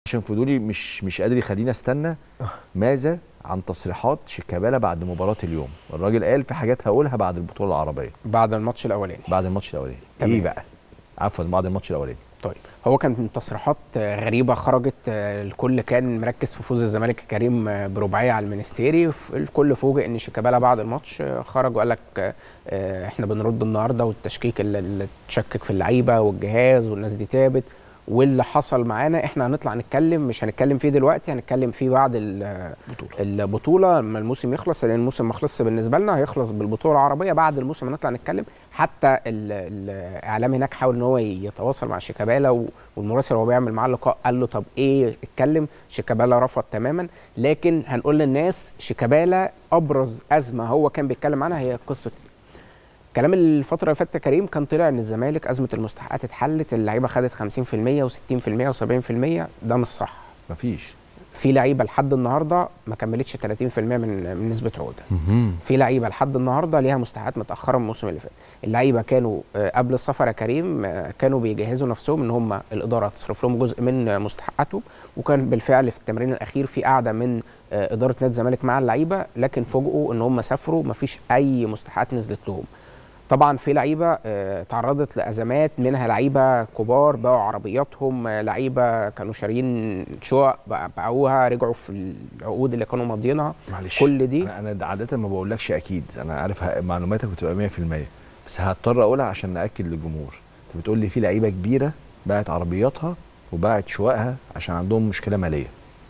عشان فضولي مش مش قادر يخليني استنى ماذا عن تصريحات شيكابالا بعد مباراه اليوم الراجل قال في حاجات هقولها بعد البطوله العربيه بعد الماتش الاولاني بعد الماتش الاولاني تمام. ايه بقى عفوا بعد الماتش الاولاني طيب هو كانت من تصريحات آه، غريبه خرجت آه، الكل كان مركز في فوز الزمالك الكريم آه، برباعيه على المنستيري ف- الكل فوجئ ان شيكابالا بعد الماتش آه، خرج وقال لك آه، آه، احنا بنرد النهارده والتشكيك اللي- اللي تشكك في اللعيبه والجهاز والناس دي تابت واللي حصل معانا احنا هنطلع نتكلم مش هنتكلم فيه دلوقتي هنتكلم فيه بعد ال- البطوله لما الموسم يخلص لان الموسم ما خلصش بالنسبه لنا هيخلص بالبطوله العربيه بعد الموسم هنطلع نتكلم حتى ال- الاعلام هناك حاول ان هو يتواصل مع شيكابالا و- والمراسل وهو بيعمل معاه اللقاء قال له طب ايه اتكلم شيكابالا رفض تماما لكن هنقول للناس شيكابالا ابرز ازمه هو كان بيتكلم عنها هي قصه كلام الفترة اللي فاتت يا كريم كان طلع ان الزمالك ازمة المستحقات اتحلت اللعيبة خدت 50% و60% و70% ده مش صح مفيش في لعيبه لحد النهارده ما كملتش 30% من من نسبه عقده في لعيبه لحد النهارده ليها مستحقات متاخره من الموسم اللي فات اللعيبه كانوا آه، قبل السفر يا كريم آه، كانوا بيجهزوا نفسهم ان هم الاداره تصرف لهم جزء من آه، مستحقاتهم وكان بالفعل في التمرين الاخير في قعده من آه، اداره نادي الزمالك مع اللعيبه لكن فوجئوا ان هم سافروا ما فيش اي مستحقات نزلت لهم طبعا في لعيبه آه، تعرضت لازمات منها لعيبه كبار باعوا عربياتهم آه، لعيبه كانوا شاريين شقق بقى- باعوها رجعوا في العقود اللي كانوا ماضيينها معلش كل دي انا أنا عاده ما بقولكش اكيد انا عارف ه- معلوماتك بتبقى 100% بس هضطر اقولها عشان ناكد للجمهور انت بتقول لي في لعيبه كبيره باعت عربياتها وباعت شققها عشان عندهم مشكله ماليه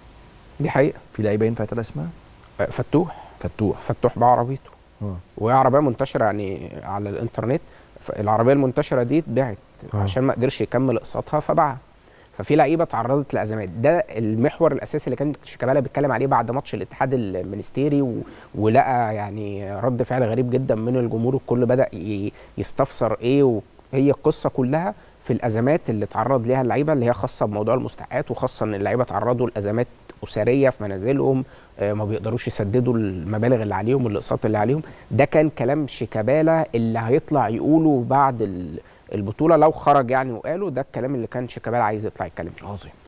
دي حقيقه في لعيبه ينفع يتقال اسمها آه، فتوح فتوح فتوح باع عربيته اه وهي عربيه منتشره يعني على الانترنت العربيه المنتشره دي اتباعت آه. عشان ما قدرش يكمل اقساطها فباعها ففي لعيبه تعرضت لازمات ده المحور الاساسي اللي كان شيكابالا بيتكلم عليه بعد ماتش الاتحاد المنستيري و... ولقى يعني رد فعل غريب جدا من الجمهور الكل بدا ي... يستفسر ايه وهي القصه كلها في الازمات اللي تعرض ليها اللعيبه اللي هي خاصه بموضوع المستحقات وخاصه ان اللعيبه تعرضوا لازمات اسريه في منازلهم آه، ما بيقدروش يسددوا المبالغ اللي عليهم والاقساط اللي عليهم ده كان كلام شيكابالا اللي هيطلع يقوله بعد ال- البطوله لو خرج يعني وقاله ده الكلام اللي كان شيكابالا عايز يطلع يتكلم فيه عظيم